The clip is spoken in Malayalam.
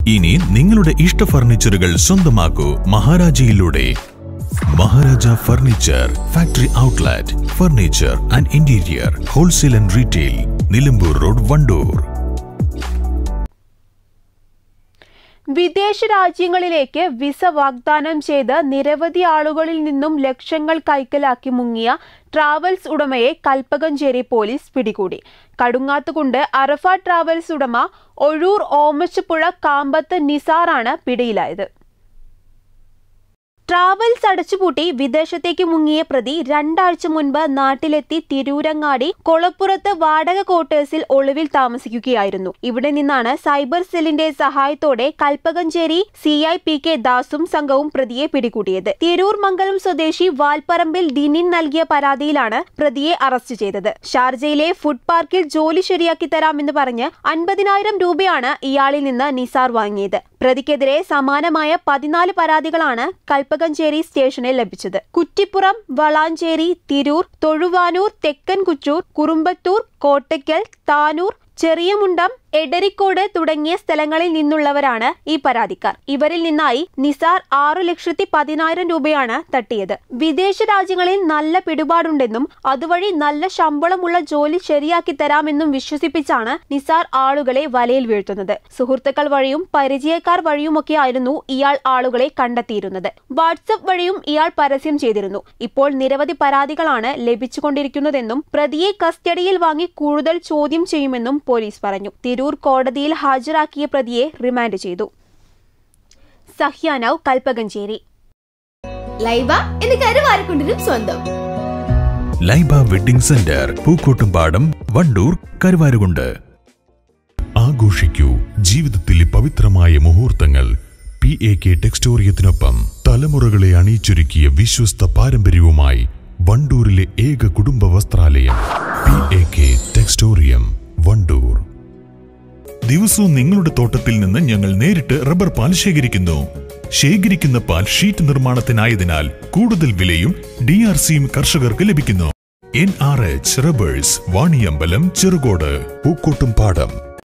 ഇനി നിങ്ങളുടെ ഇഷ്ട ഫർണിച്ചറുകൾ സ്വന്തമാക്കൂ മഹാരാജയിലൂടെ Maharaja furniture factory outlet furniture and interior wholesale and retail Nilambur road Wandoor വിദേശ രാജ്യങ്ങളിലേക്ക് വിസ വാഗ്ദാനം ചെയ്ത് നിരവധി ആളുകളിൽ നിന്നും ലക്ഷങ്ങൾ കൈക്കലാക്കി മുങ്ങിയ ട്രാവൽസ് ഉടമയെ കൽപ്പകഞ്ചേരി പോലീസ് പിടികൂടി കടുങ്ങാത്തുകുണ്ട് അറഫ ട്രാവൽസ് ഉടമ ഒഴൂർ ഓമച്ചപ്പുഴ കാമ്പത്ത് നിസാറാണ് പിടിയിലായത് ട്രാവൽസ് അടച്ചുപൂട്ടി വിദേശത്തേക്ക് മുങ്ങിയ പ്രതി രണ്ടാഴ്ച മുൻപ് നാട്ടിലെത്തി തിരൂരങ്ങാടി കൊളപ്പുറത്ത് വാടക ക്വാർട്ടേഴ്സിൽ ഒളിവിൽ താമസിക്കുകയായിരുന്നു ഇവിടെ നിന്നാണ് സൈബർ സെല്ലിന്റെ സഹായത്തോടെ Kalpakanchery C I P K ദാസും സംഘവും പ്രതിയെ പിടികൂടിയത് തിരൂർ മംഗലം സ്വദേശി വാൽപ്പറമ്പിൽ ദിനിൻ നൽകിയ പരാതിയിലാണ് പ്രതിയെ അറസ്റ്റ് ചെയ്തത് ഷാർജയിലെ ഫുഡ് പാർക്കിൽ ജോലി ശരിയാക്കി തരാമെന്ന് പറഞ്ഞ് അൻപതിനായിരം രൂപയാണ് ഇയാളിൽ നിന്ന് നിസാർ വാങ്ങിയത് പ്രതിക്കെതിരെ സമാനമായ പതിനാല് പരാതികളാണ് കൽപ്പകഞ്ചേരി സ്റ്റേഷനിൽ ലഭിച്ചത് കുറ്റിപ്പുറം വളാഞ്ചേരി തിരൂർ തൊഴുവാനൂർ തെക്കൻ കുച്ചൂർ കുറുമ്പത്തൂർ കോട്ടയ്ക്കൽ താനൂർ ചെറിയമുണ്ടം എടരിക്കോട് തുടങ്ങിയ സ്ഥലങ്ങളിൽ നിന്നുള്ളവരാണ് ഈ പരാതിക്കാർ ഇവരിൽ നിന്നായി നിസാർ ആറു ലക്ഷത്തി പതിനായിരം രൂപയാണ് തട്ടിയത് വിദേശ രാജ്യങ്ങളിൽ നല്ല പിടിപാടുണ്ടെന്നും അതുവഴി നല്ല ശമ്പളമുള്ള ജോലി ശരിയാക്കി തരാമെന്നും വിശ്വസിപ്പിച്ചാണ് നിസാർ ആളുകളെ വലയിൽ വീഴ്ത്തുന്നത് സുഹൃത്തുക്കൾ വഴിയും പരിചയക്കാർ വഴിയുമൊക്കെ ആയിരുന്നു ഇയാൾ ആളുകളെ കണ്ടെത്തിയിരുന്നത് വാട്സപ്പ് വഴിയും ഇയാൾ പരസ്യം ചെയ്തിരുന്നു ഇപ്പോൾ നിരവധി പരാതികളാണ് ലഭിച്ചുകൊണ്ടിരിക്കുന്നതെന്നും പ്രതിയെ കസ്റ്റഡിയിൽ വാങ്ങി കൂടുതൽ ചോദ്യം ചെയ്യുമെന്നും പോലീസ് പറഞ്ഞു തിരൂർ കോടതിയിൽ ഹാജരാക്കിയ പ്രതിയെ റിമാൻഡ് ചെയ്തു സഹ്യാനവ് കൽപ്പകഞ്ചേരി ലൈബ എന്ന് കരുവാരക്കുണ്ടിനും സ്വന്തം ലൈബ വെഡിംഗ് സെന്റർ പൂക്കോട്ടുംപാടം വണ്ടൂർ കരുവാരുകുണ്ട് ആഘോഷിക്കൂ ജീവിതത്തിലെ പവിത്രമായ മുഹൂർത്തങ്ങൾ പി എ കെ ടെക്സ്റ്റോറിയത്തിനൊപ്പം തലമുറകളെ അണിയിച്ചൊരുക്കിയ വിശ്വസ്ത പാരമ്പര്യവുമായി വണ്ടൂരിലെ ഏക കുടുംബ വസ്ത്രാലയം P A K Textorium Wandoor ദിവസവും നിങ്ങളുടെ തോട്ടത്തിൽ നിന്ന് ഞങ്ങൾ നേരിട്ട് റബ്ബർ പാൽ ശേഖരിക്കുന്നു ശേഖരിക്കുന്ന പാൽ ഷീറ്റ് നിർമ്മാണത്തിനായതിനാൽ കൂടുതൽ വിലയും ഡി ആർ സിയും കർഷകർക്ക് ലഭിക്കുന്നു N R H rubbers Vaniyambalam Cherukode പൂക്കോട്ടും പാടം